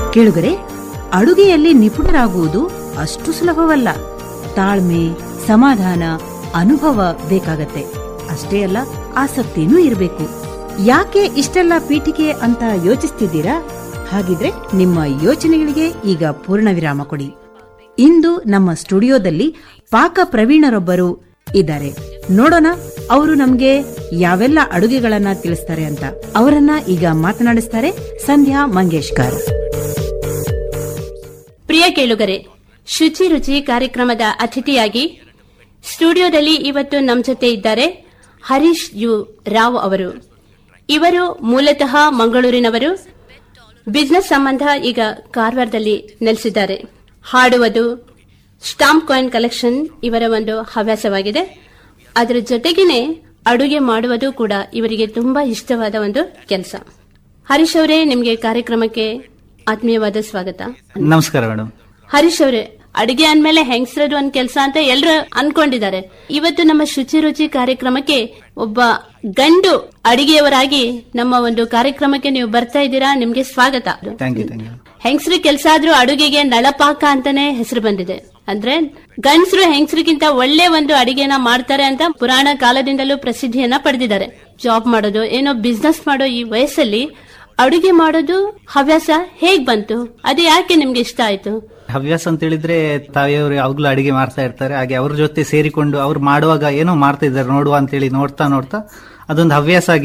ಕೇಳುಗರೆ ಅಡುಗೆಯಲ್ಲಿ ನಿಪುಣರಾಗುವುದು ಅಷ್ಟು ಸುಲಭವಲ್ಲ ತಾಳ್ಮೆ ಸಮಾಧಾನ ಅನುಭವ ಬೇಕಾಗತ್ತೆ ಅಷ್ಟೇ ಅಲ್ಲ ಆಸಕ್ತಿನೂ ಇರಬೇಕು ಯಾಕೆ ಇಷ್ಟೆಲ್ಲ ಪೀಠಿಕೆ ಅಂತ ಯೋಚಿಸ್ತಿದ್ದೀರಾ ಹಾಗಿದ್ರೆ ನಿಮ್ಮ ಯೋಚನೆಗಳಿಗೆ ಈಗ ಪೂರ್ಣ ವಿರಾಮ ಕೊಡಿ ಇಂದು ನಮ್ಮ ಸ್ಟುಡಿಯೋದಲ್ಲಿ ಪಾಕ ಪ್ರವೀಣರೊಬ್ಬರು ಇದ್ದಾರೆ ನೋಡೋಣ ಅವರು ನಮ್ಗೆ ಯಾವೆಲ್ಲ ಅಡುಗೆಗಳನ್ನ ತಿಳಿಸ್ತಾರೆ ಅಂತ ಅವರನ್ನ ಈಗ ಮಾತನಾಡಿಸ್ತಾರೆ ಸಂಧ್ಯಾ ಮಂಗೇಶ್ಕರ್ ಪ್ರಿಯ ಕೇಳುಗರೆ ಶುಚಿ ರುಚಿ ಕಾರ್ಯಕ್ರಮದ ಅತಿಥಿಯಾಗಿ ಸ್ಟುಡಿಯೋದಲ್ಲಿ ಇವತ್ತು ನಮ್ಮ ಜೊತೆ ಇದ್ದಾರೆ ಹರೀಶ್ ಯು ರಾವ್ ಅವರು ಇವರು ಮೂಲತಃ ಮಂಗಳೂರಿನವರು ಬಿಸ್ನೆಸ್ ಸಂಬಂಧ ಈಗ ಕಾರವಾರದಲ್ಲಿ ನೆಲೆಸಿದ್ದಾರೆ ಹಾಡುವುದು ಸ್ಟಾಂಪ್ ಕಾಯಿನ್ ಕಲೆಕ್ಷನ್ ಇವರ ಒಂದು ಹವ್ಯಾಸವಾಗಿದೆ ಅದರ ಜೊತೆಗೇನೆ ಅಡುಗೆ ಮಾಡುವುದು ಕೂಡ ಇವರಿಗೆ ತುಂಬಾ ಇಷ್ಟವಾದ ಒಂದು ಕೆಲಸ ಹರೀಶ್ ಅವರೇ ನಿಮಗೆ ಕಾರ್ಯಕ್ರಮಕ್ಕೆ ಆತ್ಮೀಯವಾದ ಸ್ವಾಗತ ನಮಸ್ಕಾರ ಮೇಡಮ್ ಹರೀಶ್ ಅವರೇ ಅಡಿಗೆ ಅಂದ್ಮೇಲೆ ಹೆಂಗಸರದು ಒಂದ್ ಕೆಲಸ ಅಂತ ಎಲ್ಲರೂ ಅನ್ಕೊಂಡಿದ್ದಾರೆ ಇವತ್ತು ನಮ್ಮ ಶುಚಿ ರುಚಿ ಕಾರ್ಯಕ್ರಮಕ್ಕೆ ಒಬ್ಬ ಗಂಡು ಅಡಿಗೆಯವರಾಗಿ ನಮ್ಮ ಒಂದು ಕಾರ್ಯಕ್ರಮಕ್ಕೆ ನೀವು ಬರ್ತಾ ಇದ್ದೀರಾ ನಿಮ್ಗೆ ಸ್ವಾಗತ ಥ್ಯಾಂಕ್ ಯು ಥ್ಯಾಂಕ್ ಯು ಹೆಂಗಸರು ಕೆಲಸ ಆದ್ರೂ ಅಡುಗೆಗೆ ನಳಪಾಕ ಅಂತಾನೆ ಹೆಸರು ಬಂದಿದೆ ಅಂದ್ರೆ ಗಂಡಸರು ಹೆಂಗಸರಿಗಿಂತ ಒಳ್ಳೆ ಒಂದು ಅಡಿಗೆನ ಮಾಡ್ತಾರೆ ಅಂತ ಪುರಾಣ ಕಾಲದಿಂದಲೂ ಪ್ರಸಿದ್ಧಿಯನ್ನ ಪಡೆದಿದ್ದಾರೆ ಜಾಬ್ ಮಾಡೋದು ಏನೋ ಬಿಸ್ನೆಸ್ ಮಾಡೋ ಈ ವಯಸ್ಸಲ್ಲಿ ಅಡುಗೆ ಮಾಡೋದು ಹವ್ಯಾಸ ಹೇಗ್ ಬಂತು ಅದು ಯಾಕೆ ನಿಮ್ಗೆ ಇಷ್ಟ ಆಯ್ತು ಹವ್ಯಾಸ ಅಂತ ಹೇಳಿದ್ರೆ ತಾಯಿಯವರು ಯಾವಾಗ್ಲೂ ಅಡಿಗೆ ಮಾಡ್ತಾ ಇರ್ತಾರೆ ಹಾಗೆ ಅವ್ರ ಜೊತೆ ಸೇರಿಕೊಂಡು ಅವ್ರು ಮಾಡುವಾಗ ಏನೋ ಮಾಡ್ತಾ ಇದ್ದಾರೆ ನೋಡುವ ಅಂತೇಳಿ ನೋಡ್ತಾ ನೋಡ್ತಾ ಅದೊಂದು ಹವ್ಯಾಸ ಆಗಿ